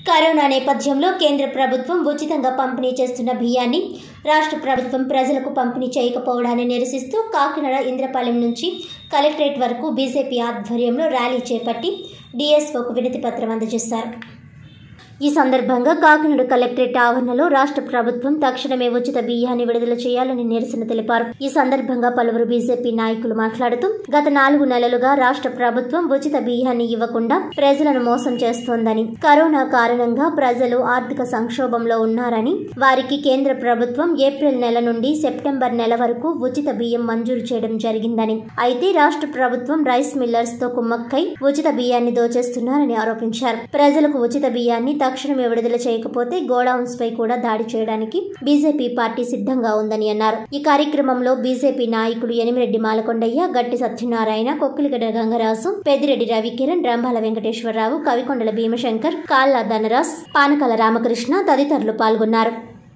corona నేపథ్యంలో కేంద్ర ప్రభుత్వం ఉచితంగా పంపిణీ చేస్తున్న బియ్యాన్ని రాష్ట్ర ప్రభుత్వం ప్రజలకు పంపిణీ చేయకపోవడాన్ని నిరసిస్తూ కాకినాడ ఇంద్రపాలెం నుంచి కలెక్టరేట్ వరకు బీజేపీ ఆధ్వర్యంలో ర్యాలీ చేపట్టి డీఎస్ఓకు వినతి పత్రం అందజేశారు ఈ సందర్భంగా కాకినాడ కలెక్టరేట్ ఆవరణలో రాష్ట్ర ప్రభుత్వం తక్షణమే ఉచిత బియ్యాన్ని విడుదల చేయాలని నిరసన తెలిపారు ఈ సందర్భంగా పలువురు బీజేపీ నాయకులు మాట్లాడుతూ గత నాలుగు నెలలుగా రాష్ట్ర ప్రభుత్వం ఉచిత బియ్యాన్ని ఇవ్వకుండా ప్రజలను మోసం చేస్తోందని కరోనా కారణంగా ప్రజలు ఆర్థిక సంక్షోభంలో ఉన్నారని వారికి కేంద్ర ప్రభుత్వం ఏప్రిల్ నెల నుండి సెప్టెంబర్ నెల వరకు ఉచిత బియ్యం మంజూరు చేయడం జరిగిందని అయితే రాష్ట్ర ప్రభుత్వం రైస్ మిల్లర్స్ తో కుమ్మక్కై ఉచిత బియ్యాన్ని దోచేస్తున్నారని ఆరోపించారు ప్రజలకు ఉచిత బియ్యాన్ని తక్షణమే విడుదల చేయకపోతే గోడౌన్స్ పై కూడా దాడి చేయడానికి బీజేపీ పార్టీ సిద్ధంగా ఉందని అన్నారు ఈ కార్యక్రమంలో బీజేపీ నాయకులు ఎనిమిరెడ్డి మాలకొండయ్య గట్టి సత్యనారాయణ కొక్కిలిగడ్డ గంగరాజు పెద్దిరెడ్డి రవికిరణ్ రంభాల వెంకటేశ్వరరావు కవికొండల భీమశంకర్ కాళ్ళ ధనరాజ్ పానకల రామకృష్ణ తదితరులు పాల్గొన్నారు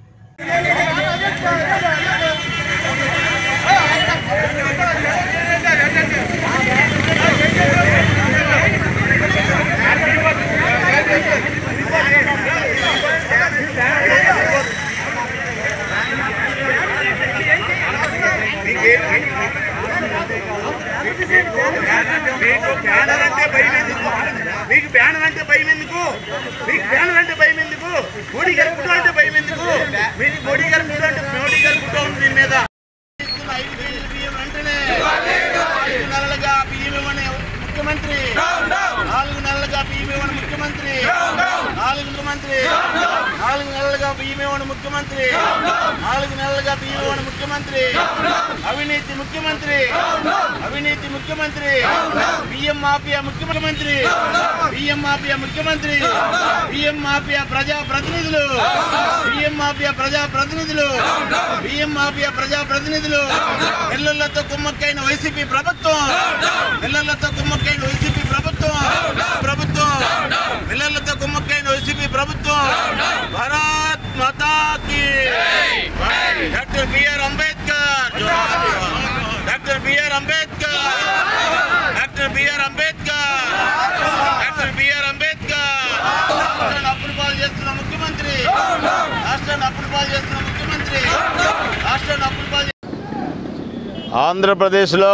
మీకు బ్యానర్ అంటే భయం ఎందుకు మీకు బ్యానర్ అంటే భయం ఎందుకు మీకు బ్యానర్ అంటే భయం ఎందుకు మోడీ గారి ఫోటో అంటే భయం ఎందుకు మీకు మోడీ గారి ఫోటో అంటే మోడీ గారి ఫోటో ఉంది దీని మీద ఇస్తున్న ఐదు కేజీల బియ్యం వెంటనే ఐదు నెలలుగా బియ్యం ఇవ్వని ముఖ్యమంత్రి నాలుగు నెలలుగా బియ్యం ఇవ్వని ముఖ్యమంత్రి నాలుగు ముఖ్యమంత్రి నాలుగు నెలలుగా బియ్యం ఇవ్వని ముఖ్యమంత్రి నాలుగు నెలలుగా బియ్యం ఇవ్వని ముఖ్యమంత్రి అవినీతి ముఖ్యమంత్రి అవినీతి ముఖ్యమంత్రి బియ్యం మాఫియా ముఖ్యమంత్రి బియ్యం మాఫియా ముఖ్యమంత్రి బియ్యం మాఫియా ప్రజా ప్రతినిధులు బియ్యం మాఫియా ప్రజా ప్రతినిధులు బియ్యం మాఫియా ప్రజా ప్రతినిధులు పిల్లలతో కుమ్మక్కైన వైసీపీ ప్రభుత్వం పిల్లలతో కుమ్మక్కైన వైసీపీ ప్రభుత్వం ప్రభుత్వం పిల్లలతో కుమ్మక్కైన వైసీపీ ప్రభుత్వం భారత్ మాతాకి doctor B R Ambedkar doctor B R Ambedkar doctor B R Ambedkar doctor B R Ambedkar రాష్ట్రాన్ని అప్పులు పాలు చేస్తున్న ముఖ్యమంత్రి రాష్ట్రాన్ని అప్పులు పాలు చేస్తున్న ముఖ్యమంత్రి రాష్ట్రాన్ని అప్పులు పాలు ఆంధ్రప్రదేశ్లో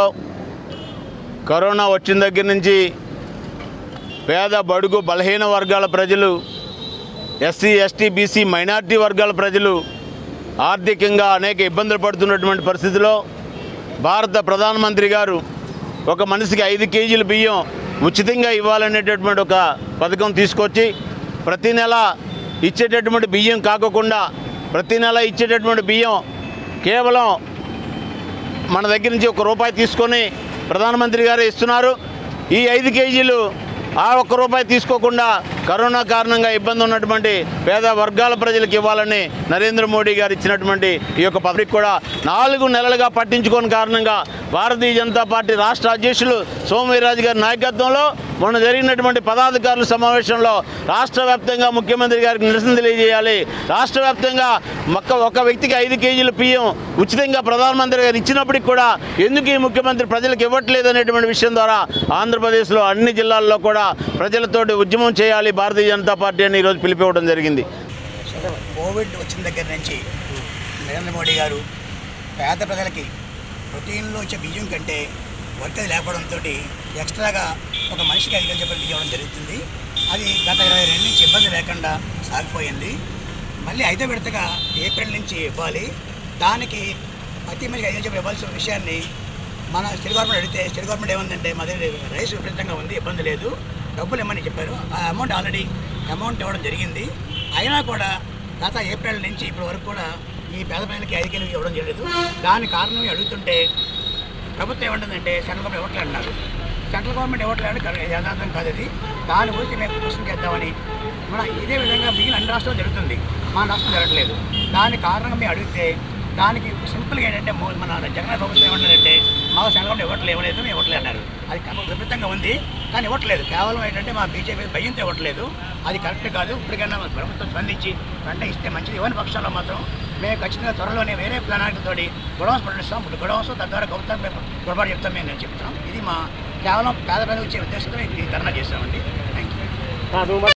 కరోనా వచ్చిన దగ్గర నుంచి పేద బడుగు బలహీన వర్గాల ప్రజలు ఎస్సీ ఎస్టీ బీసీ మైనార్టీ వర్గాల ప్రజలు ఆర్థికంగా అనేక ఇబ్బందులు పడుతున్నటువంటి పరిస్థితిలో భారత ప్రధానమంత్రి గారు ఒక మనిషికి ఐదు కేజీల బియ్యం ఉచితంగా ఇవ్వాలనేటటువంటి ఒక పథకం తీసుకొచ్చి ప్రతి నెల ఇచ్చేటటువంటి బియ్యం కాకుండా ప్రతి నెల ఇచ్చేటటువంటి బియ్యం కేవలం మన దగ్గర నుంచి ఒక రూపాయి తీసుకొని ప్రధానమంత్రి గారు ఇస్తున్నారు ఈ ఐదు కేజీలు ఆ ఒక్క రూపాయి తీసుకోకుండా కరోనా కారణంగా ఇబ్బంది ఉన్నటువంటి పేద వర్గాల ప్రజలకు ఇవ్వాలని నరేంద్ర మోడీ గారు ఇచ్చినటువంటి ఈ యొక్క పబ్లిక్ కూడా నాలుగు నెలలుగా పట్టించుకోని కారణంగా భారతీయ జనతా పార్టీ రాష్ట్ర అధ్యక్షులు సోమవీరాజు గారి నాయకత్వంలో మొన్న జరిగినటువంటి పదాధికారుల సమావేశంలో రాష్ట్ర వ్యాప్తంగా ముఖ్యమంత్రి గారికి నిరసన తెలియజేయాలి రాష్ట్ర వ్యాప్తంగా మొక్క ఒక వ్యక్తికి ఐదు కేజీల బియ్యం ఉచితంగా ప్రధానమంత్రి గారు ఇచ్చినప్పటికి కూడా ఎందుకు ఈ ముఖ్యమంత్రి ప్రజలకు ఇవ్వట్లేదు అనేటువంటి విషయం ద్వారా ఆంధ్రప్రదేశ్లో అన్ని జిల్లాల్లో కూడా ప్రజలతోటి ఉద్యమం చేయాలి భారతీయ జనతా పార్టీ అని ఈరోజు పిలిపివ్వడం జరిగింది కోవిడ్ వచ్చిన దగ్గర నుంచి నరేంద్ర మోడీ గారు పేద ప్రజలకి రొటీన్లో వచ్చే బియ్యం కంటే వర్కర్ లేకపోవడంతో ఎక్స్ట్రాగా ఒక మనిషికి ఐదు గంటల బియ్యం ఇవ్వడం జరుగుతుంది అది గత ఇరవై రెండు నుంచి ఇబ్బంది లేకుండా సాగిపోయింది మళ్ళీ ఐదో విడతగా ఏప్రిల్ నుంచి ఇవ్వాలి దానికి ప్రతి మనిషికి ఐదు గంటలు ఇవ్వాల్సిన విషయాన్ని మన స్టేట్ గవర్నమెంట్ అడిగితే స్టేట్ గవర్నమెంట్ ఏమందంటే మా దగ్గర రైస్ విపరీతంగా ఉంది ఇబ్బంది లేదు డబ్బులు ఇమ్మని చెప్పారు ఆ అమౌంట్ ఆల్రెడీ అమౌంట్ ఇవ్వడం జరిగింది అయినా కూడా గత ఏప్రిల్ నుంచి ఇప్పటి వరకు కూడా ఈ పేద ప్రజలకి ఐదు కేజీలు ఇవ్వడం చేయలేదు దాని కారణం అడుగుతుంటే ప్రభుత్వం ఏమంటుందంటే సెంట్రల్ గవర్నమెంట్ ఇవ్వట్లేదు అన్నారు సెంట్రల్ గవర్నమెంట్ ఇవ్వట్లేదు కరెక్ట్ యథార్థం కాదు అది దాని గురించి మేము క్వశ్చన్ చేద్దామని మన ఇదే విధంగా మిగిలిన అన్ని రాష్ట్రాలు జరుగుతుంది మన రాష్ట్రం జరగట్లేదు దాని కారణంగా మేము అడిగితే దానికి సింపుల్గా ఏంటంటే మో- మన జగన్ ప్రభుత్వం ఏమంటారంటే మాకు సెంట్రల్ గవర్నమెంట్ ఇవ్వట్లేదు ఇవ్వలేదు మేము ఇవ్వట్లేదు అన్నారు అది కా- విపరీతంగా ఉంది కానీ ఇవ్వట్లేదు కేవలం ఏంటంటే మా బీజేపీ భయంతో ఇవ్వట్లేదు అది కరెక్ట్ కాదు ఇప్పటికైనా మన ప్రభుత్వం స్పందించి వెంటనే ఇస్తే మంచిది ఇవ్వని పక్షంలో మాత్రం మేము ఖచ్చితంగా త్వరలోనే వేరే ప్రణాళికతోటి గొడవస్ ప్రకటిస్తాం ఇప్పుడు గొడవస్ తద్వారా ప్రభుత్వం మేము గొడవ చెప్తాం మేము నేను చెప్తున్నాం ఇది మా కేవలం పేద ప్రజలు వచ్చే ఉద్దేశంతో ఈ ధర్నా చేస్తామండి థ్యాంక్ యూ